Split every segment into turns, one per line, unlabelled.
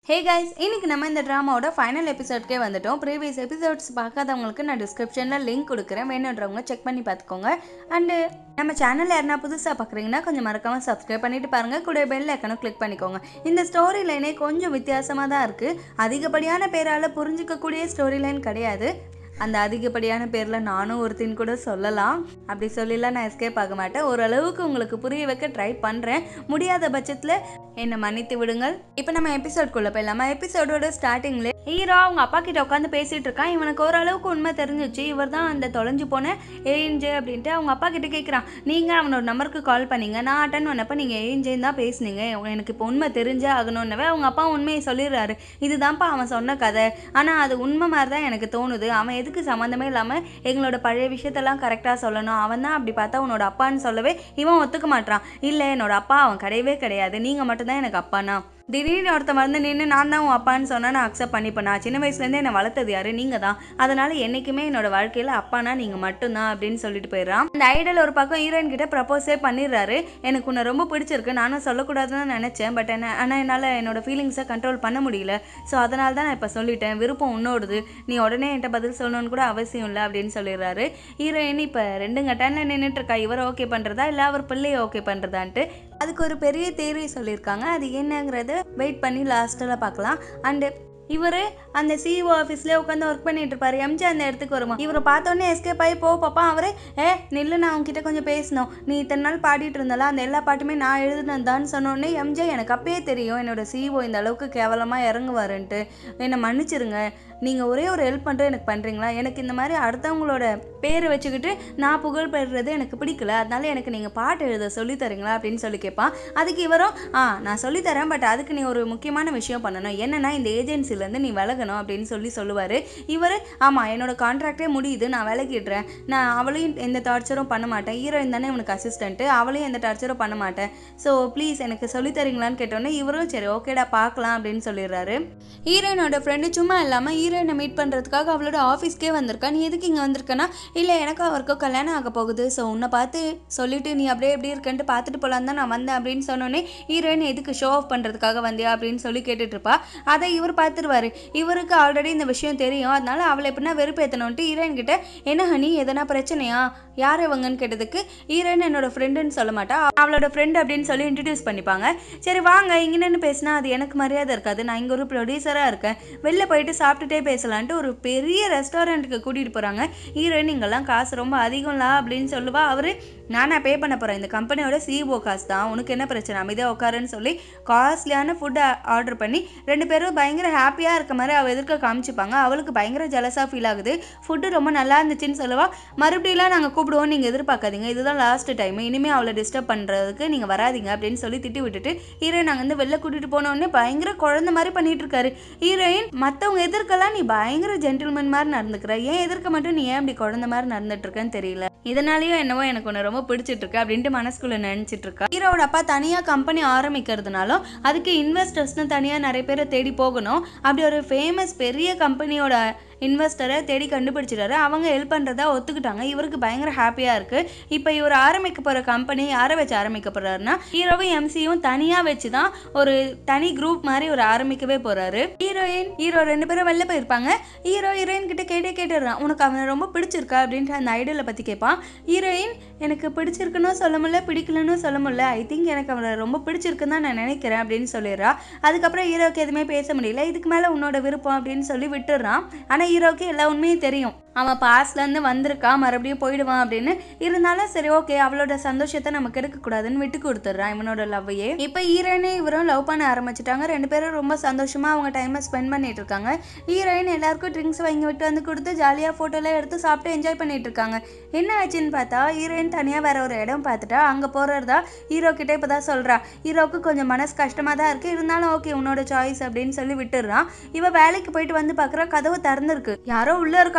hey guys இன்னைக்கு நம்ம இந்த ட்ராமாவோட ஃபைனல் எபிசோட்கே வந்துட்டோம் ப்ரீவியஸ் எபிசோட்ஸ் பார்க்காதவங்களுக்கு நான் டிஸ்கிரிப்ஷனில் லிங்க் கொடுக்குறேன் வேணுன்றவங்க செக் பண்ணி பார்த்துக்கோங்க அண்டு நம்ம சேனல் யாருனா புதுசாக பார்க்குறீங்கன்னா கொஞ்சம் மறக்காமல் சப்ஸ்கிரைப் பண்ணிட்டு பாருங்கள் கூட பெல் ஐக்கனும் கிளிக் பண்ணிக்கோங்க இந்த ஸ்டோரி லைனே கொஞ்சம் வித்தியாசமாக தான் இருக்குது அதிகப்படியான பேரால் புரிஞ்சிக்கக்கூடிய ஸ்டோரி லைன் கிடையாது அந்த அதிகப்படியான பேரில் நானும் ஒருத்தின்னு கூட சொல்லலாம் அப்படி சொல்லிலாம் நான் எஸ்கேப் ஆக மாட்டேன் ஓரளவுக்கு உங்களுக்கு புரிய வைக்க ட்ரை பண்ணுறேன் முடியாத பட்சத்தில் என்னை மன்னித்து விடுங்கள் இப்போ நம்ம எபிசோட்குள்ளே போயிடலாமா எபிசோடோட ஸ்டார்டிங்ல ஹீரோ அவங்க அப்பா கிட்ட உட்காந்து பேசிட்டு இருக்கான் இவனுக்கு ஓரளவுக்கு உண்மை தெரிஞ்சிச்சு இவர் தான் அந்த தொலைஞ்சு போன ஏஞ்சு அப்படின்ட்டு அவங்க அப்பா கிட்ட கேட்குறான் நீங்கள் அவனோட நம்பருக்கு கால் பண்ணீங்க நான் அட்டன் பண்ணப்போ நீங்கள் ஏஞ்சேன்னு தான் பேசுனீங்க எனக்கு இப்போ உண்மை தெரிஞ்சே ஆகணும்னவே அவங்க அப்பா உண்மையை சொல்லிடுறாரு இதுதான்ப்பா அவன் சொன்ன கதை ஆனால் அது உண்மை மாதிரி தான் எனக்கு தோணுது அவன் எதுக்கு சம்மந்தமே இல்லாமல் எங்களோட பழைய விஷயத்தெல்லாம் கரெக்டாக சொல்லணும் அவன் தான் அப்படி பார்த்தா உன்னோட அப்பான்னு சொல்லவே இவன் ஒத்துக்க மாட்றான் இல்லை என்னோட அப்பா அவன் கிடையவே கிடையாது நீங்கள் மட்டும்தான் எனக்கு அப்பானா திடீர்னு ஒருத்தன் வந்து நின்று நான் தான் உன் அப்பான்னு சொன்னா நான் அக்செப்ட் பண்ணிப்பேன் நான் சின்ன வயசுலேருந்தே என்னை வளர்த்தது யாரு நீங்கள் தான் அதனால் என்றைக்குமே என்னோட வாழ்க்கையில் அப்பானா நீங்கள் மட்டும்தான் அப்படின்னு சொல்லிட்டு போயிடுறான் அந்த ஐடல் ஒரு பக்கம் ஹீரோயின் கிட்ட ப்ரப்போஸே பண்ணிடுறாரு எனக்கு உன்னை ரொம்ப பிடிச்சிருக்கு நானும் சொல்லக்கூடாதுன்னு நினச்சேன் பட் என்ன ஆனால் என்னால் என்னோட ஃபீலிங்ஸை கண்ட்ரோல் பண்ண முடியல ஸோ அதனால தான் நான் இப்போ சொல்லிட்டேன் விருப்பம் உன்னோடுது நீ உடனே என்கிட்ட பதில் சொல்லணும்னு கூட அவசியம் இல்லை அப்படின்னு சொல்லிடுறாரு ஹீரோயின் இப்போ ரெண்டு கட்டான நின்றுட்டு இருக்கா இவர் ஓகே பண்ணுறதா இல்லை அவர் பிள்ளையை ஓகே பண்ணுறதான்ட்டு அதுக்கு ஒரு பெரிய தேரி சொல்லியிருக்காங்க அது என்னங்கிறத வெயிட் பண்ணி லாஸ்ட்டில் பார்க்கலாம் அண்டு இவர் அந்த சிஇஓ ஆஃபீஸ்லேயே உட்காந்து ஒர்க் பண்ணிட்டு இருப்பாரு எம்ஜி அந்த இடத்துக்கு வருமா இவரை பார்த்தோன்னே எஸ்கேப் ஆகி போ பாப்பா அவரே ஏ நில்லு நான் உங்ககிட்ட கொஞ்சம் பேசணும் நீ இத்தனை நாள் பாடிட்டு இருந்தால அந்த எல்லா பாட்டுமே நான் எழுதுனதான்னு சொன்னோடனே எம்ஜே எனக்கு அப்பயே தெரியும் என்னோட சிஇஓ இந்த அளவுக்கு கேவலமாக இறங்குவாருன்ட்டு என்னை மன்னிச்சிருங்க நீங்கள் ஒரே ஒரு ஹெல்ப் பண்ணுறது எனக்கு பண்ணுறீங்களா எனக்கு இந்த மாதிரி அடுத்தவங்களோட பேரை வச்சுக்கிட்டு நான் புகழ் பெறுறது எனக்கு பிடிக்கல அதனால எனக்கு நீங்கள் பாட்டு எழுத சொல்லித் தரீங்களா அப்படின்னு சொல்லி கேட்பான் அதுக்கு இவரும் ஆ நான் சொல்லித்தரேன் பட் அதுக்கு நீ ஒரு முக்கியமான விஷயம் பண்ணணும் என்னன்னா இந்த ஏஜென்சிலேருந்து நீ விலகணும் அப்படின்னு சொல்லி சொல்லுவார் இவர் ஆமாம் என்னோட கான்ட்ராக்டே முடியுது நான் விலகிடுறேன் நான் அவளையும் எந்த டார்ச்சரும் பண்ண மாட்டேன் ஹீரோயின் தானே உனக்கு அசிஸ்டண்ட்டு அவளையும் எந்த டார்ச்சரும் பண்ண மாட்டேன் ஸோ ப்ளீஸ் எனக்கு சொல்லித் தரீங்களான்னு கேட்டோன்னே இவரும் சரி ஓகேடா பார்க்கலாம் அப்படின்னு சொல்லிடுறாரு ஹீரோயினோட ஃப்ரெண்டு சும்மா இல்லாமல் ஹீரோயினை மீட் பண்ணுறதுக்காக அவளோட ஆஃபீஸ்க்கே வந்திருக்கா நீ எதுக்கு இங்கே வந்திருக்கனா இல்லை எனக்கும் அவருக்கும் கல்யாணம் ஆக போகுது ஸோ உன்னை பார்த்து சொல்லிட்டு நீ அப்படியே எப்படி இருக்கன்ட்டு பார்த்துட்டு போகலான்னு தான் நான் வந்தேன் அப்படின்னு சொன்னோன்னே ஹீரோயின் எதுக்கு ஷோ ஆஃப் பண்ணுறதுக்காக வந்தியா அப்படின்னு சொல்லி கேட்டுட்டு இருப்பா அதை இவர் பார்த்துருவாரு இவருக்கு ஆல்ரெடி இந்த விஷயம் தெரியும் அதனால அவளை எப்படின்னா வெறுப்பேற்றணுன்ட்டு ஹீரோயின் கிட்ட என்ன ஹனி எதனா பிரச்சனையா யார் இவங்கன்னு கேட்டதுக்கு ஹீரோயின் என்னோட ஃப்ரெண்டுன்னு சொல்ல மாட்டா அவளோட ஃப்ரெண்டு அப்படின்னு சொல்லி இன்ட்ரடியூஸ் பண்ணிப்பாங்க சரி வாங்க இங்கே நின்று பேசினா அது எனக்கு மரியாதை இருக்காது நான் இங்கே ஒரு ப்ரொடியூசராக இருக்கேன் வெளில போயிட்டு சாப்பிட்டுட்டே பேசலான்ட்டு ஒரு பெரிய ரெஸ்டாரண்ட்டுக்கு கூட்டிகிட்டு போகிறாங்க ஹீரோயின் இங்கெல்லாம் காசு ரொம்ப அதிகம்லா அப்படின்னு சொல்லுவா அவர் நானா பே பண்ண போகிறேன் இந்த கம்பெனியோட சிஇஓ காசு தான் உனக்கு என்ன பிரச்சனை அமைதியாக உட்காருன்னு சொல்லி காஸ்ட்லியான ஃபுட் ஆர்டர் பண்ணி ரெண்டு பேரும் பயங்கர ஹாப்பியாக இருக்க மாதிரி அவள் எதிர்க்க காமிச்சிப்பாங்க அவளுக்கு பயங்கர ஜலஸாக ஃபீல் ஆகுது ஃபுட்டு ரொம்ப நல்லா இருந்துச்சுன்னு சொல்லுவா மறுபடியும்லாம் நாங்கள் கூப்பிடுவோம் நீங்கள் எதிர்பார்க்காதீங்க இதுதான் லாஸ்ட் டைம் இனிமேல் அவளை டிஸ்டர்ப் பண்ணுறதுக்கு நீங்கள் வராதீங்க அப்படின்னு சொல்லி திட்டி விட்டுட்டு ஹீரோயின் நாங்கள் வந்து வெளில கூட்டிகிட்டு போனோடனே பயங்கர குழந்த மாதிரி பண்ணிட்டு இருக்காரு ஹீரோயின் மற்றவங்க எதிர்க்கலாம் நீ பயங்கர ஜென்டில்மேன் மாதிரி நடந்துக்கிற ஏன் எதிர்க்க மட்டும் நீ ஏன் அப்படி குழந்த மாதிரி நடந்துட்டு இருக்கேன்னு தெரியல இதனாலயும் என்னவோ எனக்கு ஒன்று ரொம்ப பிடிச்சிட்டு இருக்கு அப்படின்ட்டு மனசுக்குள்ள நினைச்சிட்டு இருக்கா ஹீரோட அப்பா தனியாக கம்பெனி ஆரம்பிக்கிறதுனாலும் அதுக்கு இன்வெஸ்டர்ஸ்னு தனியாக நிறைய பேரை தேடி போகணும் அப்படி ஒரு ஃபேமஸ் பெரிய கம்பெனியோட இன்வெஸ்டரை தேடி கண்டுபிடிச்சிட்டாரு அவங்க ஹெல்ப் பண்ணுறதா ஒத்துக்கிட்டாங்க இவருக்கு பயங்கர ஹாப்பியாக இருக்குது இப்போ இவர் ஆரம்பிக்க போகிற கம்பெனி யாரை வச்சு ஆரம்பிக்க போகிறாருன்னா ஹீரோவும் எம்சியும் தனியாக வச்சு தான் ஒரு தனி குரூப் மாதிரி ஒரு ஆரம்பிக்கவே போகிறாரு ஹீரோயின் ஹீரோ ரெண்டு பேரும் வெளில போயிருப்பாங்க ஹீரோ ஹீரோயின் கிட்ட கேட்டே கேட்டுடுறான் உனக்கு அவனை ரொம்ப பிடிச்சிருக்கா அப்படின்ட்டு அந்த ஐடியலை பற்றி கேட்பான் ஹீரோயின் எனக்கு பிடிச்சிருக்குன்னு சொல்ல முடியல பிடிக்கலன்னு சொல்ல முடியல ஐ திங்க் எனக்கு அவனை ரொம்ப பிடிச்சிருக்குன்னு தான் நான் நினைக்கிறேன் அப்படின்னு சொல்லிடுறா அதுக்கப்புறம் ஹீரோக்கு எதுவுமே பேச முடியல இதுக்கு மேலே உன்னோட விருப்பம் அப்படின்னு சொல்லி விட்டுடுறான் ஆனால் ஹீரோக்கு எல்லா உண்மையும் தெரியும் அவன் பாஸ்ட்லேருந்து வந்திருக்கான் மறுபடியும் போயிடுவான் அப்படின்னு இருந்தாலும் சரி ஓகே அவளோட சந்தோஷத்தை நம்ம கெடுக்கக்கூடாதுன்னு விட்டு கொடுத்துட்றான் இவனோட லவ்வையே இப்போ ஹீரோயினே இவரும் லவ் பண்ண ஆரம்பிச்சிட்டாங்க ரெண்டு பேரும் ரொம்ப சந்தோஷமாக அவங்க டைமை ஸ்பெண்ட் பண்ணிட்டு இருக்காங்க ஹீரோயின் எல்லாருக்கும் ட்ரிங்க்ஸ் வாங்கி விட்டு வந்து கொடுத்து ஜாலியாக ஃபோட்டோலாம் எடுத்து சாப்பிட்டு என்ஜாய் பண்ணிட்டு இருக்காங்க என்ன ஆச்சுன்னு பார்த்தா ஹீரோயின் தனியாக வேற ஒரு இடம் பார்த்துட்டா அங்கே போகிறதா ஹீரோ கிட்ட இப்போ தான் சொல்கிறா ஹீரோக்கு கொஞ்சம் மனசு கஷ்டமாக தான் இருக்குது இருந்தாலும் ஓகே உன்னோட சாய்ஸ் அப்படின்னு சொல்லி விட்டுடுறான் இவ வேலைக்கு போயிட்டு வந்து பார்க்குறா கதவு திறந்துருக்கு யாரோ உள்ளே இருக்காங்கன்னு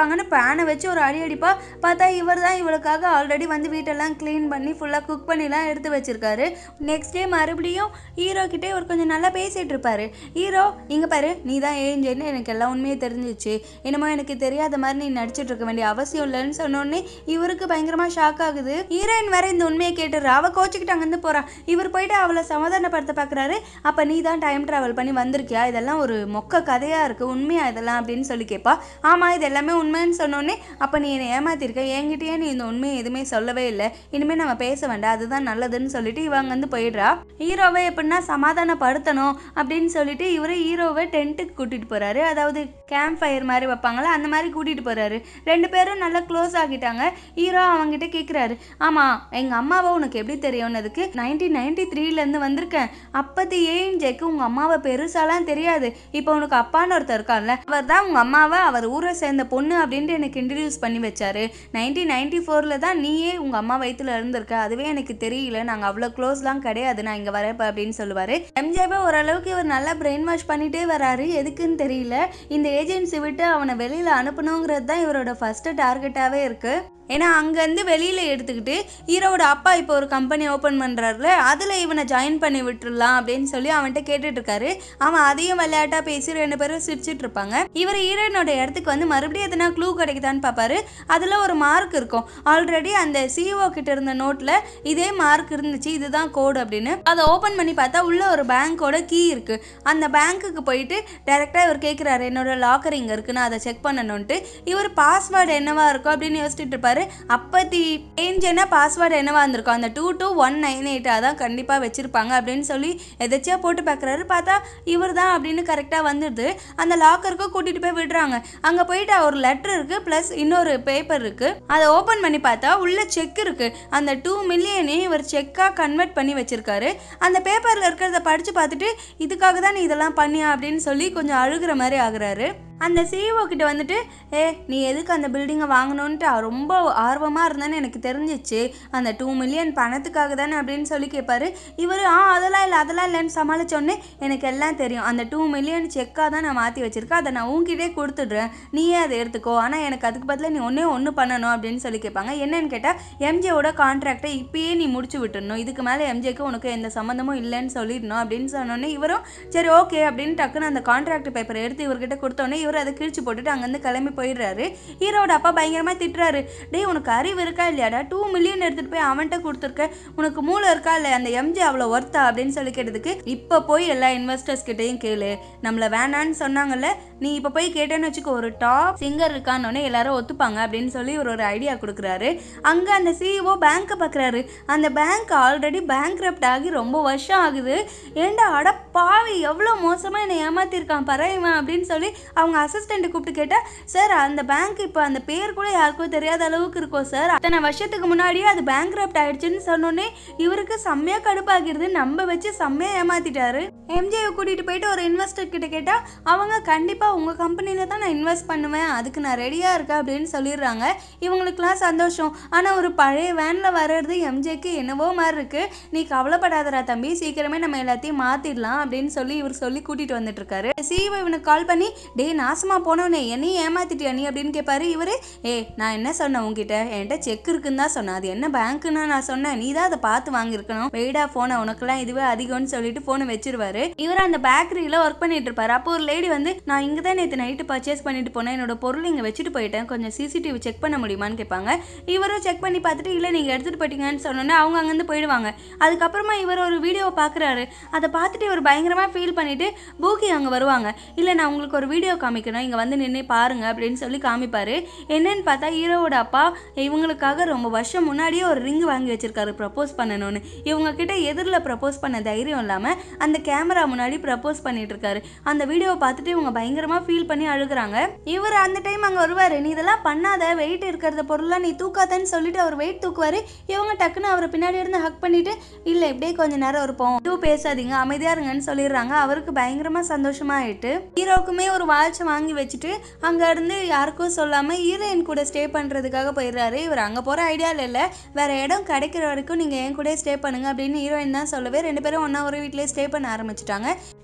ஃபேனை வச்சு ஒரு அடி அடிப்பா பார்த்தா இவர் தான் இவளுக்காக ஆல்ரெடி வந்து வீட்டெல்லாம் க்ளீன் பண்ணி ஃபுல்லாக குக் பண்ணிலாம் எடுத்து வச்சிருக்காரு நெக்ஸ்ட் டே மறுபடியும் ஹீரோ கிட்டே ஒரு கொஞ்சம் நல்லா பேசிட்டு இருப்பாரு ஹீரோ இங்கே பாரு நீ தான் ஏஞ்சேன்னு எனக்கு எல்லா உண்மையும் தெரிஞ்சிச்சு என்னமோ எனக்கு தெரியாத மாதிரி நீ நடிச்சிட்டு இருக்க வேண்டிய அவசியம் இல்லைன்னு சொன்னோடனே இவருக்கு பயங்கரமாக ஷாக் ஆகுது ஹீரோயின் வேற இந்த உண்மையை கேட்டுறா அவ கோச்சிக்கிட்டு அங்கேருந்து போறா இவர் போயிட்டு அவளை சமாதானப்படுத்த பார்க்குறாரு அப்போ நீ தான் டைம் ட்ராவல் பண்ணி வந்திருக்கியா இதெல்லாம் ஒரு மொக்க கதையாக இருக்குது உண்மையா இதெல்லாம் அப்படின்னு சொல்லி கேட்பா ஆமாம் இது எல்லாமே உண்மைன்னு சொன்னோடனே அப்போ நீ என்னை ஏமாத்திருக்க என்கிட்டயே நீ இந்த உண்மையை எதுவுமே சொல்லவே இல்லை இனிமேல் நம்ம பேச வேண்டாம் அதுதான் நல்லதுன்னு சொல்லிட்டு இவங்க வந்து போயிடுறா ஹீரோவை எப்படின்னா சமாதானப்படுத்தணும் அப்படின்னு சொல்லிட்டு இவரு ஹீரோவை டென்ட்டுக்கு கூட்டிட்டு போறாரு அதாவது கேம்ப் ஃபயர் மாதிரி வைப்பாங்களா அந்த மாதிரி கூட்டிட்டு போறாரு ரெண்டு பேரும் நல்லா க்ளோஸ் ஆகிட்டாங்க ஹீரோ அவங்ககிட்ட கேட்குறாரு ஆமா எங்க அம்மாவை உனக்கு எப்படி தெரியும்னதுக்கு நைன்டீன் நைன்டி த்ரீலேருந்து வந்திருக்கேன் அப்பத்தி ஏஞ்சேக்கு உங்க அம்மாவை பெருசாலாம் தெரியாது இப்போ உனக்கு அப்பான்னு ஒருத்தர் இருக்கார்ல அவர் தான் உங்க அம்மாவை அவர் ஊரை சேர்ந்த பொண்ணு அப்படின்ட்டு எனக்கு இன்ட்ரடியூஸ் பண்ணி வச்சாரு நைன்டீன் நைன்டி ஃபோரில் தான் நீயே உங்க அம்மா வயித்துல இருந்திருக்க அதுவே எனக்கு தெரியல நாங்கள் அவ்வளோ க்ளோஸ்லாம் கிடையாது நான் இங்கே வரப்ப அப்படின்னு சொல்லுவார் எம்ஜேபை ஓரளவுக்கு இவர் நல்லா பிரெயின் வாஷ் பண்ணிட்டே வராரு எதுக்குன்னு தெரியல இந்த ஏஜென்சி விட்டு அவனை வெளியில் அனுப்பணுங்கிறது தான் இவரோட ஃபர்ஸ்ட் டார்கெட்டாகவே இருக்குது ஏன்னா அங்கேருந்து வெளியில் எடுத்துக்கிட்டு ஹீரோவோட அப்பா இப்போ ஒரு கம்பெனி ஓப்பன் பண்ணுறாருல அதில் இவனை ஜாயின் பண்ணி விட்டுறலாம் அப்படின்னு சொல்லி அவன்கிட்ட கேட்டுட்டு இருக்காரு அவன் அதையும் விளையாட்டாக பேசி ரெண்டு பேரும் சிரிச்சிட்டு இருப்பாங்க இவர் ஹீரோயினோட இடத்துக்கு வந்து மறுபடியும் எதனா க்ளூ கிடைக்குதான்னு பார்ப்பாரு அதில் ஒரு மார்க் இருக்கும் ஆல்ரெடி அந்த சிஓ கிட்ட இருந்த நோட்டில் இதே மார்க் இருந்துச்சு இதுதான் கோடு அப்படின்னு அதை ஓப்பன் பண்ணி பார்த்தா உள்ள ஒரு பேங்க்கோட கீ இருக்கு அந்த பேங்க்குக்கு போயிட்டு டைரெக்டாக இவர் கேட்குறாரு என்னோட லாக்கர் இங்கே இருக்கு நான் அதை செக் பண்ணணும்ட்டு இவர் பாஸ்வேர்டு என்னவா இருக்கும் அப்படின்னு யோசிச்சுட்டு இருப்பாரு அப்பத்தி ஏஞ்சனா பாஸ்வேர்டு என்னவா இருந்திருக்கும் அந்த two two one nine eight அதான் கண்டிப்பாக வச்சிருப்பாங்க அப்படின்னு சொல்லி எதாச்சியா போட்டு பார்க்குறாரு பார்த்தா இவர் தான் அப்படின்னு கரெக்டாக வந்துடுது அந்த லாக்கருக்கு கூட்டிகிட்டு போய் விடுறாங்க அங்கே போயிட்டு ஒரு லெட்டர் இருக்குது ப்ளஸ் இன்னொரு பேப்பர் இருக்குது அதை ஓப்பன் பண்ணி பார்த்தா உள்ள செக் இருக்குது அந்த டூ மில்லியனே இவர் செக்காக கன்வெர்ட் பண்ணி வச்சிருக்காரு அந்த பேப்பரில் இருக்கிறத படித்து பார்த்துட்டு இதுக்காக தான் நீ இதெல்லாம் பண்ணியா அப்படின்னு சொல்லி கொஞ்சம் அழுகிற மாதிரி ஆகுறாரு அந்த சிஇஓ கிட்ட வந்துட்டு ஏ நீ எதுக்கு அந்த பில்டிங்கை வாங்கணுன்ட்டு ரொம்ப ஆர்வமாக இருந்தேன்னு எனக்கு தெரிஞ்சிச்சு அந்த டூ மில்லியன் பணத்துக்காக தானே அப்படின்னு சொல்லி கேட்பாரு இவர் ஆ அதெல்லாம் இல்லை அதெல்லாம் இல்லைன்னு சமாளிச்சோடனே எனக்கு எல்லாம் தெரியும் அந்த டூ மில்லியன் செக்காக தான் நான் மாற்றி வச்சிருக்கேன் அதை நான் உன்கிட்டே கொடுத்துட்றேன் நீயே அதை எடுத்துக்கோ ஆனால் எனக்கு அதுக்கு பதிலாக நீ ஒன்றே ஒன்று பண்ணணும் அப்படின்னு சொல்லி கேட்பாங்க என்னன்னு கேட்டால் எம்ஜேவோட கான்ட்ராக்டை இப்பயே நீ முடிச்சு விட்டுடணும் இதுக்கு மேலே எம்ஜேக்கு உனக்கு எந்த சம்மந்தமும் இல்லைன்னு சொல்லிடணும் அப்படின்னு சொன்னோன்னே இவரும் சரி ஓகே அப்படின்னு டக்குன்னு அந்த கான்ட்ராக்ட் பேப்பரை எடுத்து இவர்கிட்ட கொடுத்தோன்னே இவர் அதை கிழிச்சு போட்டுட்டு அங்கேருந்து கிளம்பி போயிடுறாரு ஹீரோட அப்பா பயங்கரமாக திட்டுறாரு டேய் உனக்கு அறிவு இருக்கா இல்லையாடா டூ மில்லியன் எடுத்துகிட்டு போய் அவன்கிட்ட கொடுத்துருக்க உனக்கு மூளை இருக்கா இல்லை அந்த எம்ஜி அவ்வளோ ஒர்த்தா அப்படின்னு சொல்லி கேட்டதுக்கு இப்போ போய் எல்லா இன்வெஸ்டர்ஸ் கிட்டேயும் கேளு நம்மளை வேணான்னு சொன்னாங்கல்ல நீ இப்போ போய் கேட்டேன்னு வச்சுக்கோ ஒரு டாப் சிங்கர் இருக்கான்னொன்னே எல்லாரும் ஒத்துப்பாங்க அப்படின்னு சொல்லி ஒரு ஒரு ஐடியா கொடுக்குறாரு அங்கே அந்த சிஇஓ பேங்க்கை பார்க்குறாரு அந்த பேங்க் ஆல்ரெடி பேங்க் ஆகி ரொம்ப வருஷம் ஆகுது ஏண்டா அட பாவி எவ்வளோ மோசமாக என்னை ஏமாத்திருக்கான் பாரு இவன் அப்படின்னு சொல்லி அவங்க அசிஸ்டண்ட்டை கூப்பிட்டு கேட்டால் சார் அந்த பேங்க் இப்போ அந்த பேர் கூட யாருக்கும் தெரியாத அளவுக்கு இருக்கும் சார் அத்தனை வருஷத்துக்கு முன்னாடியே அது பேங்க் ஆயிடுச்சுன்னு சொன்னோன்னே இவருக்கு செம்மையாக கடுப்பாகிடுது நம்ம வச்சு செம்மையாக ஏமாத்திட்டாரு எம்ஜேவை கூட்டிகிட்டு போயிட்டு ஒரு இன்வெஸ்டர் கிட்ட கேட்டால் அவங்க கண்டிப்பாக உங்கள் கம்பெனியில் தான் நான் இன்வெஸ்ட் பண்ணுவேன் அதுக்கு நான் ரெடியாக இருக்கேன் அப்படின்னு சொல்லிடுறாங்க இவங்களுக்குலாம் சந்தோஷம் ஆனால் ஒரு பழைய வேனில் வர்றது எம்ஜேக்கு என்னவோ மாதிரி இருக்கு நீ கவலைப்படாதடா தம்பி சீக்கிரமே நம்ம எல்லாத்தையும் மாற்றிடலாம் அப்படின்னு சொல்லி இவர் சொல்லி கூட்டிகிட்டு வந்துட்டு இருக்காரு சிஇஓ இவனுக்கு கால் பண்ணி டேய் நாசமாக போனவனே என்னையும் ஏமாத்திட்டியா நீ அப்படின்னு கேட்பாரு இவரு ஏ நான் என்ன சொன்னேன் உங்ககிட்ட என்கிட்ட செக் இருக்குன்னு தான் சொன்னேன் அது என்ன பேங்க்குன்னு நான் சொன்னேன் நீ தான் அதை பார்த்து வாங்கியிருக்கணும் வெயிடா ஃபோனை உனக்கெல்லாம் இதுவே அதிகம்னு சொல்லிட்டு ஃபோனை வச்சிருவாரு இவர் அந்த பேக்கரியில் ஒர்க் பண்ணிட்டு இருப்பாரு அப்போ ஒரு லேடி வந்து நான் இங்கே தான் நேற்று நைட்டு பர்ச்சேஸ் பண்ணிட்டு போனேன் என்னோட பொருள் இங்கே வச்சுட்டு போயிட்டேன் கொஞ்சம் சிசிடிவி செக் பண்ண முடியுமான்னு கேட்பாங்க இவரும் செக் பண்ணி பார்த்துட்டு இல்லை நீங்கள் எடுத்துகிட்டு போயிட்டீங்கன்னு சொன்னோன்னே அவங்க அங்கேருந்து போயிடுவாங்க அதுக்கப்புறமா இவர் ஒரு வீடியோவை பார்க்குறாரு அதை பார்த்துட்டு இவர் பயங்கரமாக ஃபீல் பண்ணிட்டு பூக்கி அங்கே வருவாங்க இல்லை நான் உங்களுக்கு ஒரு வீடியோ காமிக்கணும் இங்கே வந்து நின்று பாருங்க அப்படின்னு சொல்லி காமிப்பாரு என்னன்னு பார்த்தா ஹீரோவோட அப்பா இவங்களுக்காக ரொம்ப வருஷம் முன்னாடியே ஒரு ரிங் வாங்கி வச்சிருக்காரு ப்ரப்போஸ் பண்ணணும்னு இவங்க கிட்ட எதிரில் ப்ரப்போஸ் பண்ண தைரியம் இல்லாமல் அந்த கேமரா முன்னாடி ப்ரப்போஸ் பண்ணிட்டு இருக்காரு அந்த வீடியோவை பார்த்துட்டு இவங்க பயங்கரமாக ஃபீல் பண்ணி அழுகுறாங்க இவர் அந்த டைம் அங்கே வருவார் நீ இதெல்லாம் பண்ணாத வெயிட் இருக்கிறத பொருள்லாம் நீ தூக்காதன்னு சொல்லிட்டு அவர் வெயிட் தூக்குவார் இவங்க டக்குன்னு அவரை பின்னாடி இருந்து ஹக் பண்ணிட்டு இல்லை இப்படியே கொஞ்ச நேரம் இருப்போம் எதுவும் பேசாதீங்க அமைதியா இருங்கன்னு சொல்லிடுறாங்க அவருக்கு பயங்கரமா சந்தோஷமா ஆயிட்டு ஹீரோக்குமே ஒரு வாட்ச் வாங்கி வச்சுட்டு அங்க இருந்து யாருக்கும் சொல்லாம ஹீரோயின் கூட ஸ்டே பண்றதுக்காக போயிடுறாரு இவர் அங்க போற ஐடியால இல்ல வேற இடம் கிடைக்கிற வரைக்கும் நீங்க என் கூட ஸ்டே பண்ணுங்க அப்படின்னு ஹீரோயின் தான் சொல்லவே ரெண்டு பேரும் ஒண்ணா ஒரு வீட்லயே ஸ்டே பண்ண ஆரம்பிச்சிட்டாங்க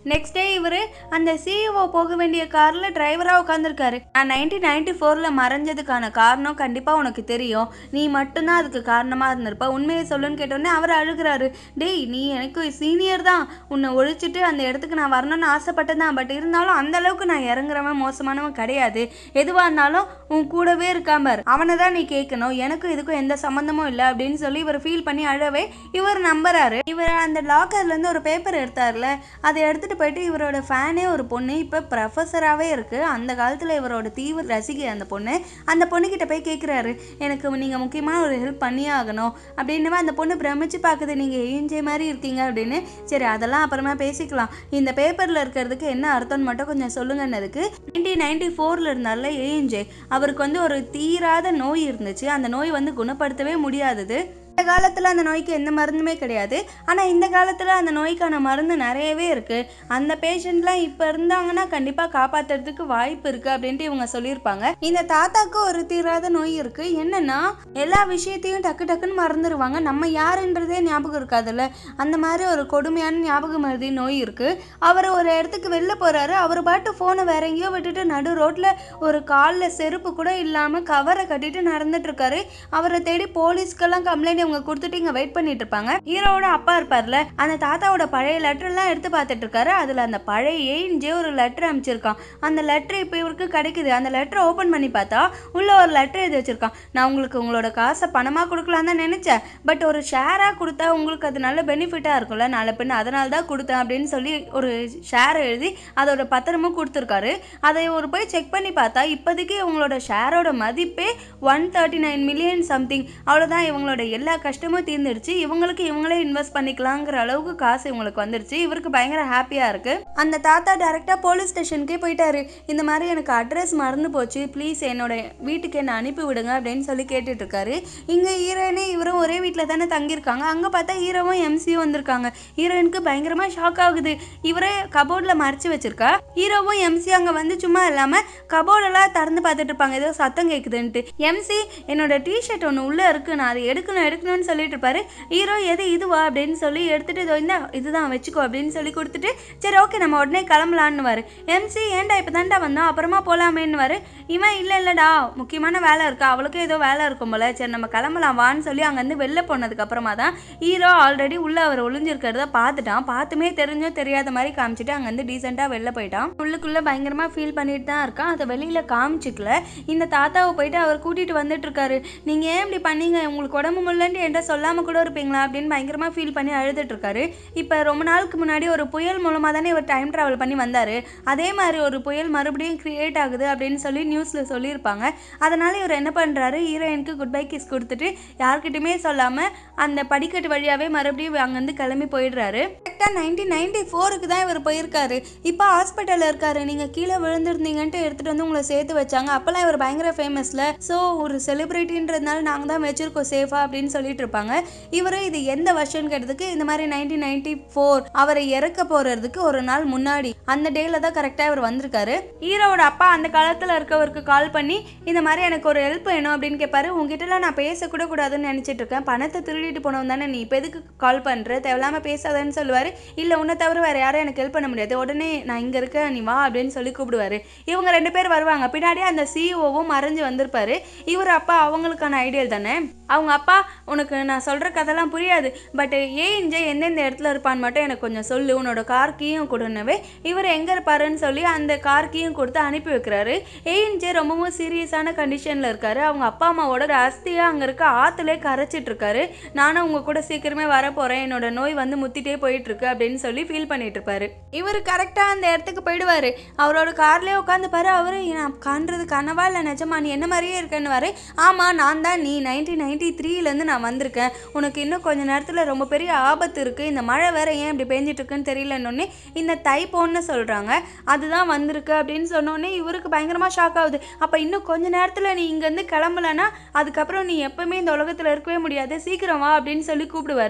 நெக்ஸ்ட் டே இவர் அந்த சிஇஓ போக வேண்டிய காரில் டிரைவராக உட்காந்துருக்காரு நான் நைன்டீன் நைன்டி ஃபோரில் மறைஞ்சதுக்கான காரணம் கண்டிப்பாக உனக்கு தெரியும் நீ மட்டும்தான் அதுக்கு காரணமாக இருந்திருப்ப உண்மையை சொல்லுன்னு கேட்டோடனே அவர் அழுகிறாரு டேய் நீ எனக்கு சீனியர் தான் உன்னை ஒழிச்சிட்டு அந்த இடத்துக்கு நான் வரணும்னு ஆசைப்பட்டேன் தான் பட் இருந்தாலும் அந்த அளவுக்கு நான் இறங்குறவன் மோசமானவன் கிடையாது எதுவாக இருந்தாலும் உன் கூடவே இருக்காமர் அவனை தான் நீ கேட்கணும் எனக்கும் இதுக்கும் எந்த சம்மந்தமும் இல்லை அப்படின்னு சொல்லி இவர் ஃபீல் பண்ணி அழவே இவர் நம்புறாரு இவர் அந்த லாக்கர்லேருந்து ஒரு பேப்பர் எடுத்தார்ல அதை எடுத்துட்டு போயிட்டு இவரோட ஃபேனே ஒரு பொண்ணு இப்போ ப்ரொஃபஸராகவே இருக்கு அந்த காலத்தில் இவரோட தீவிர ரசிகை அந்த பொண்ணு அந்த பொண்ணுக்கிட்ட போய் கேட்குறாரு எனக்கு நீங்கள் முக்கியமான ஒரு ஹெல்ப் பண்ணியே ஆகணும் அப்படின்னு அந்த பொண்ணு பிரமிச்சு பார்க்குது நீங்கள் ஏஞ்சே மாதிரி இருக்கீங்க அப்படின்னு சரி அதெல்லாம் அப்புறமா பேசிக்கலாம் இந்த பேப்பரில் இருக்கிறதுக்கு என்ன அர்த்தம்னு மட்டும் கொஞ்சம் சொல்லுங்கன்னதுக்கு நைன்டீன் நைன்டி ஃபோரில் இருந்தால ஏஎன்ஜே அவருக்கு வந்து ஒரு தீராத நோய் இருந்துச்சு அந்த நோய் வந்து குணப்படுத்தவே முடியாதது இந்த காலத்தில் அந்த நோய்க்கு எந்த மருந்துமே கிடையாது ஆனால் இந்த காலத்தில் அந்த நோய்க்கான மருந்து நிறையவே இருக்குது அந்த பேஷண்ட்லாம் இப்போ இருந்தாங்கன்னா கண்டிப்பாக காப்பாற்றுறதுக்கு வாய்ப்பு இருக்குது அப்படின்ட்டு இவங்க சொல்லியிருப்பாங்க இந்த தாத்தாக்கு ஒரு தீராத நோய் இருக்குது என்னன்னா எல்லா விஷயத்தையும் டக்கு டக்குன்னு மறந்துடுவாங்க நம்ம யாருன்றதே ஞாபகம் இருக்காதுல்ல அந்த மாதிரி ஒரு கொடுமையான ஞாபக மருதி நோய் இருக்குது அவர் ஒரு இடத்துக்கு வெளில போகிறாரு அவர் பாட்டு ஃபோனை வேற எங்கேயோ விட்டுட்டு நடு ரோட்டில் ஒரு காலில் செருப்பு கூட இல்லாமல் கவரை கட்டிட்டு நடந்துட்டு இருக்காரு அவரை தேடி போலீஸ்க்கெல்லாம் கம்ப்ளைண்ட் இவங்க கொடுத்துட்டு இங்கே வெயிட் பண்ணிட்டு இருப்பாங்க ஹீரோவோட அப்பா இருப்பார்ல அந்த தாத்தாவோட பழைய லெட்டர்லாம் எடுத்து பார்த்துட்டு இருக்காரு அதில் அந்த பழைய ஏஞ்சே ஒரு லெட்டர் அனுப்பிச்சிருக்கான் அந்த லெட்டர் இப்போ இவருக்கு கிடைக்குது அந்த லெட்டரை ஓப்பன் பண்ணி பார்த்தா உள்ள ஒரு லெட்டர் எழுதி வச்சிருக்கான் நான் உங்களுக்கு உங்களோட காசை பணமாக கொடுக்கலாம் தான் நினச்சேன் பட் ஒரு ஷேராக கொடுத்தா உங்களுக்கு அது நல்ல பெனிஃபிட்டாக இருக்கும்ல நாளை பின்ன அதனால தான் கொடுத்தேன் அப்படின்னு சொல்லி ஒரு ஷேர் எழுதி அதோட பத்திரமும் கொடுத்துருக்காரு அதை ஒரு போய் செக் பண்ணி பார்த்தா இப்போதைக்கு இவங்களோட ஷேரோட மதிப்பே one thirty nine million something அவ்வளோதான் இவங்களோட எல்லா கஷ்டமும் தீர்ந்துடுச்சு இவங்களுக்கு இவங்களே இன்வெஸ்ட் பண்ணிக்கலாங்கிற அளவுக்கு காசு இவங்களுக்கு வந்துடுச்சு இவருக்கு பயங்கர ஹாப்பியாக இருக்கு அந்த தாத்தா டைரெக்டாக போலீஸ் ஸ்டேஷனுக்கே போயிட்டாரு இந்த மாதிரி எனக்கு அட்ரஸ் மறந்து போச்சு ப்ளீஸ் என்னோட வீட்டுக்கு என்னை அனுப்பி விடுங்க அப்படின்னு சொல்லி கேட்டுட்டு இருக்காரு இங்கே ஹீரோயினே இவரும் ஒரே வீட்டில் தானே தங்கியிருக்காங்க அங்கே பார்த்தா ஹீரோவும் எம்சியும் வந்திருக்காங்க ஹீரோயினுக்கு பயங்கரமாக ஷாக் ஆகுது இவரே கபோர்டில் மறைச்சு வச்சிருக்கா ஹீரோவும் எம்சி அங்கே வந்து சும்மா இல்லாமல் கபோர்டெல்லாம் திறந்து பார்த்துட்டு இருப்பாங்க ஏதோ சத்தம் கேட்குதுன்ட்டு எம்சி என்னோட டிஷர்ட் ஒன்று உள்ளே இருக்கு நான் அதை எடுக்கணும் எடுக்கணும்னு சொல்லிட்டு இருப்பாரு ஹீரோ எது இதுவா அப்படின்னு சொல்லி எடுத்துட்டு இதோ இந்த இதுதான் வச்சுக்கோ அப்படின்னு சொல்லி கொடுத்துட்டு சரி ஓகே நம்ம உடனே கிளம்பலான்னுவாரு எம்சி ஏன்டா இப்போ தான்டா வந்தோம் அப்புறமா போகலாமேன்னுவாரு இவன் இல்லை இல்லைடா முக்கியமான வேலை இருக்கா அவளுக்கும் ஏதோ வேலை இருக்கும் போல சரி நம்ம கிளம்பலாம் வான்னு சொல்லி அங்கேருந்து வெளில போனதுக்கு அப்புறமா தான் ஹீரோ ஆல்ரெடி உள்ள அவர் ஒளிஞ்சிருக்கிறத பார்த்துட்டான் பார்த்துமே தெரிஞ்சோ தெரியாத மாதிரி காமிச்சிட்டு அங்கேருந்து டீசெண்டாக வெளில போயிட்டான் உள்ளுக்குள்ளே பயங்கரமாக ஃபீல் பண்ணிட்டு தான் இருக்கான் அதை வெளியில் காமிச்சிக்கல இந்த தாத்தாவை போயிட்டு அவர் கூட்டிகிட்டு வந்துட்டு இருக்காரு நீங்கள் ஏன் இப்படி பண்ணீங்க உங்களுக்கு உடம்பு முடியலன்ட்டு என்கிட்ட சொல்லாமல் கூட இருப்பீங்களா அப்படின்னு பயங்கரமாக ஃபீல் பண்ணி அழுதுட்டு இருக்காரு இப்போ ரொம்ப நாளுக்கு முன்னாடி ஒரு புயல் மூலமாக தானே இவர் டைம் ட்ராவல் பண்ணி வந்தார் அதே மாதிரி ஒரு புயல் மறுபடியும் கிரியேட் ஆகுது அப்படின்னு சொல்லி நியூஸில் சொல்லியிருப்பாங்க அதனால் இவர் என்ன பண்ணுறாரு ஹீரோயினுக்கு குட் பை கிஸ் கொடுத்துட்டு யார்கிட்டயுமே சொல்லாமல் அந்த படிக்கட்டு வழியாகவே மறுபடியும் அங்கேருந்து கிளம்பி போயிடுறாரு கரெக்டாக நைன்டீன் நைன்டி ஃபோருக்கு தான் இவர் போயிருக்காரு இப்போ ஹாஸ்பிட்டலில் இருக்காரு நீங்கள் கீழே விழுந்திருந்தீங்கன்ட்டு எடுத்துகிட்டு வந்து உங்களை சேர்த்து வச்சாங்க அப்போல்லாம் இவர் பயங்கர ஃபேமஸில் ஸோ ஒரு செலிப்ரிட்டின்றதுனால நாங்கள் தான் வச்சிருக்கோம் சேஃபாக அப்படின்னு சொல்லிட்டு இருப்பாங்க இவர் இது எந்த வருஷம்னு கேட்டதுக்கு இந்த மாதிரி நைன்டீன் நைன்டி ஃபோர் அவரை இறக்க போகிறதுக்கு ஒரு நாள் முன்னாடி அந்த டேல தான் கரெக்டாக இவர் வந்திருக்காரு ஹீரோவோட அப்பா அந்த காலத்தில் இருக்கவருக்கு கால் பண்ணி இந்த மாதிரி எனக்கு ஒரு ஹெல்ப் வேணும் அப்படின்னு கேட்பாரு உங்ககிட்டலாம் நான் பேசக்கூட கூடாதுன்னு நினச்சிட்டு இருக்கேன் பணத்தை திருடிட்டு போனவன் தானே நீ இப்போ எதுக்கு கால் பண்ணுற தேவையில்லாமல் பேசாதன்னு சொல்லுவார் இல்லை உன்னை தவிர வேறு யாரும் எனக்கு ஹெல்ப் பண்ண முடியாது உடனே நான் இங்கே இருக்க நீ வா அப்படின்னு சொல்லி கூப்பிடுவாரு இவங்க ரெண்டு பேர் வருவாங்க பின்னாடியே அந்த சிஇஓவும் மறைஞ்சு வந்திருப்பாரு இவர் அப்பா அவங்களுக்கான ஐடியல் தானே அவங்க அப்பா உனக்கு நான் சொல்கிற கதைலாம் புரியாது பட் ஏஞ்சே எந்தெந்த இடத்துல இருப்பான்னு மட்டும் எனக்கு கொஞ்சம் சொல்லு உன்னோட கார் கீயும் கொடுனவே இவர் எங்கே இருப்பாருன்னு சொல்லி அந்த கார் கீயும் கொடுத்து அனுப்பி வைக்கிறாரு ஏஞ்சே ரொம்பவும் சீரியஸான கண்டிஷனில் இருக்காரு அவங்க அப்பா அம்மாவோட அஸ்தியாக அங்கே இருக்க ஆற்றுலே கரைச்சிட்டு இருக்காரு நானும் உங்க கூட சீக்கிரமே வர போகிறேன் என்னோட நோய் வந்து முத்திட்டே போயிட்டு இருக்கு அப்படின்னு சொல்லி ஃபீல் பண்ணிட்டு இருப்பாரு இவர் கரெக்டாக அந்த இடத்துக்கு போயிடுவாரு அவரோட கார்லேயே உட்காந்து பாரு அவரு நான் காண்றது கனவா இல்லை நிஜமா நீ என்ன மாதிரியே இருக்கேன்னு ஆமாம் நான் தான் நீ நைன்டீன் நைன்டி த்ரீலேருந்து நான் வந்திருக்கேன் உனக்கு இன்னும் கொஞ்ச நேரத்தில் ரொம்ப பெரிய ஆபத்து இருக்குது இந்த மழை வேற ஏன் இப்படி பெஞ்சிட்டு இருக்குன்னு தெரியலன்னொன்னே இந்த தைப்போன்னு சொல்கிறாங்க அதுதான் வந்திருக்கு அப்படின்னு சொன்னோடனே இவருக்கு பயங்கரமாக ஷாக் ஆகுது அப்போ இன்னும் கொஞ்ச நேரத்தில் நீ இங்கேருந்து கிளம்பலன்னா அதுக்கப்புறம் நீ எப்பவுமே இந்த உலகத்தில் இருக்கவே முடியாது சீக்கிரம் வா அப்படின்னு சொல்லி கூப்பிடுவாரு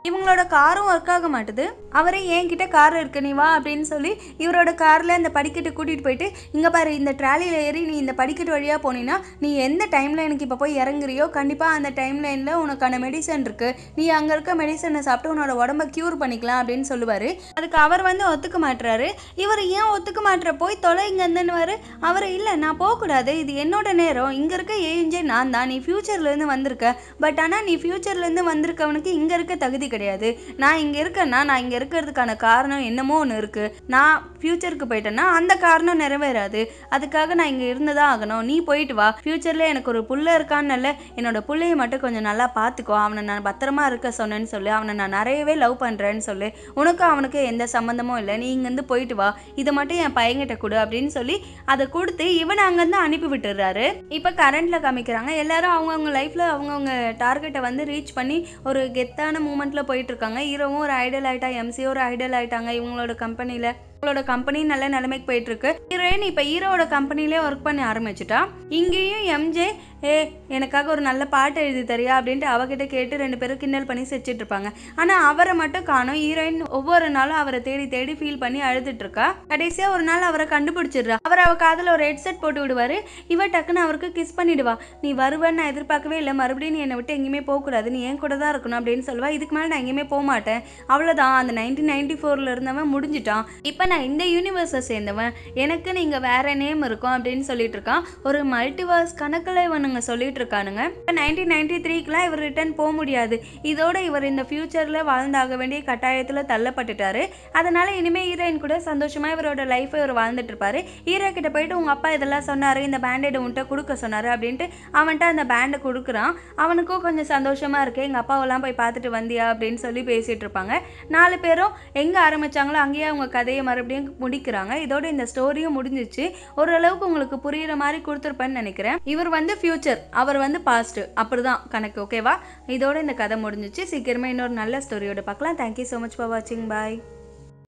இவங்களோட காரும் ஒர்க் ஆக மாட்டுது அவரே என்கிட்ட கார் இருக்கு நீ வா அப்படின்னு சொல்லி இவரோட காரில் இந்த படிக்கட்டு கூட்டிகிட்டு போயிட்டு இங்கே பாரு இந்த ட்ராலியில் ஏறி நீ இந்த படிக்கட்டு வழியாக போனீன்னா நீ எந்த டைமில் எனக்கு இப்போ போய் இறங்குறியோ கண்டிப்பாக அந்த டைம் லைனில் உனக்கான மெடிசன் இருக்குது நீ அங்கே இருக்க மெடிசனை சாப்பிட்டு உன்னோட உடம்ப க்யூர் பண்ணிக்கலாம் அப்படின்னு சொல்லுவார் அதுக்கு அவர் வந்து ஒத்துக்க மாட்டுறாரு இவர் ஏன் ஒத்துக்க மாட்டுற போய் தொலை இங்கேருந்துன்னு அவர் இல்லை நான் போகக்கூடாது இது என்னோட நேரம் இங்கே இருக்க ஏஎன்ஜே நான் தான் நீ ஃப்யூச்சர்லேருந்து வந்திருக்க பட் ஆனால் நீ ஃப்யூச்சர்லேருந்து வந்திருக்கவனுக்கு இங்கே இருக்க தகுதி கிடையாது நான் இங்கே இருக்கேன்னா நான் இங்கே இருக்கிறதுக்கான காரணம் என்னமோ ஒன்று இருக்குது நான் ஃப்யூச்சருக்கு போயிட்டேன்னா அந்த காரணம் நிறைவேறாது அதுக்காக நான் இங்கே இருந்துதான் ஆகணும் நீ போயிட்டு வா ஃப்யூச்சரில் எனக்கு ஒரு புள்ள இருக்கான்னு என்னோட புள்ளையை மட்டும் கொஞ்சம் நல்லா பார்த்துக்கோ அவனை நான் பத்திரமா இருக்க சொன்னேன்னு சொல்லு அவனை நான் நிறையவே லவ் பண்ணுறேன்னு சொல்லு உனக்கும் அவனுக்கு எந்த சம்மந்தமும் இல்லை நீ இங்கேருந்து போயிட்டு வா இதை மட்டும் என் பையன்கிட்ட கொடு அப்படின்னு சொல்லி அதை கொடுத்து இவனை அங்கேருந்து அனுப்பி விட்டுறாரு இப்போ கரண்ட்ல காமிக்கிறாங்க எல்லாரும் அவங்கவுங்க லைஃப்பில் அவங்கவுங்க டார்கெட்டை வந்து ரீச் பண்ணி ஒரு கெத்தான மூமெண்ட்டில் போயிட்டு இருக்காங்க ஹீரோவும் ஒரு ஐடல் ஆயிட்டா எம்சியும் ஒரு ஐடல் ஆயிட்டாங்க இவங்களோட கம்பெனியில் இவங்களோட கம்பெனி நல்ல நிலைமைக்கு போயிட்டு இருக்கு ஹீரோயின் இப்போ ஹீரோவோட கம்பெனிலே ஒர்க் பண்ண ஆரம்பிச்சிட்டா இங்கேயும் எம்ஜே ஏ எனக்காக ஒரு நல்ல பாட்டு எழுதி தரியா அப்படின்ட்டு அவகிட்ட கேட்டு ரெண்டு பேரும் கிண்டல் பண்ணி சிரிச்சிட்டு இருப்பாங்க ஆனால் அவரை மட்டும் காணும் ஹீரோயின் ஒவ்வொரு நாளும் அவரை தேடி தேடி ஃபீல் பண்ணி அழுதுட்டு இருக்கா கடைசியாக ஒரு நாள் அவரை கண்டுபிடிச்சிடுறா அவர் அவ காதில் ஒரு ஹெட்செட் போட்டு விடுவாரு இவ டக்குன்னு அவருக்கு கிஸ் பண்ணிடுவா நீ வருவேன்னு நான் எதிர்பார்க்கவே இல்லை மறுபடியும் நீ என்னை விட்டு எங்கேயுமே போகக்கூடாது நீ என் கூட தான் இருக்கணும் அப்படின்னு சொல்லுவா இதுக்கு மேலே நான் எங்கேயுமே போக மாட்டேன் அவ்வளோதான் அந்த நைன்டீன் நைன்டி ஃபோரில் இருந்தவன் முடிஞ்சிட்டான் இப்போ நான் இந்த யூனிவர்ஸை சேர்ந்தவன் எனக்கு நீங்கள் வேற நேம் இருக்கும் அப்படின்னு சொல்லிட்டு இருக்கான் ஒரு மல்டிவர்ஸ் கணக்கில் இவனுங்க சொல்லிட்டு இருக்கானுங்க இப்போ நைன்டீன் நைன்டி த்ரீக்கெலாம் இவர் ரிட்டர்ன் போக முடியாது இதோட இவர் இந்த ஃபியூச்சரில் வாழ்ந்தாக வேண்டிய கட்டாயத்தில் தள்ளப்பட்டுட்டாரு அதனால இனிமேல் ஹீரோயின் கூட சந்தோஷமா இவரோட லைஃப்பை இவர் வாழ்ந்துட்டு இருப்பாரு ஹீரோ கிட்ட போயிட்டு உங்க அப்பா இதெல்லாம் சொன்னாரு இந்த பேண்டேட் உன்கிட்ட கொடுக்க சொன்னாரு அப்படின்ட்டு அவன்கிட்ட அந்த பேண்டை கொடுக்குறான் அவனுக்கும் கொஞ்சம் சந்தோஷமா இருக்கு எங்க அப்பாவெல்லாம் போய் பார்த்துட்டு வந்தியா அப்படின்னு சொல்லி பேசிட்டு இருப்பாங்க நாலு பேரும் எங்க ஆரம்பிச்சாங்களோ அங்கேயே அவங்க கதையை மறுபடியும் முடிக்கிறாங்க இதோட இந்த ஸ்டோரியும் முடிஞ்சிச்சு ஓரளவுக்கு உங்களுக்கு புரியுற மாதிரி கொடுத்துருப்பேன்னு நினைக்கிறேன் இவர் வந்து ஃபியூச்சர் அவர் வந்து பாஸ்ட் அப்படிதான் கணக்கு ஓகேவா இதோட இந்த கதை முடிஞ்சிச்சு சீக்கிரமே இன்னொரு நல்ல ஸ்டோரியோட பார்க்கலாம் தேங்க்யூ ஸோ மச் ஃபார் வாட்சிங் பாய்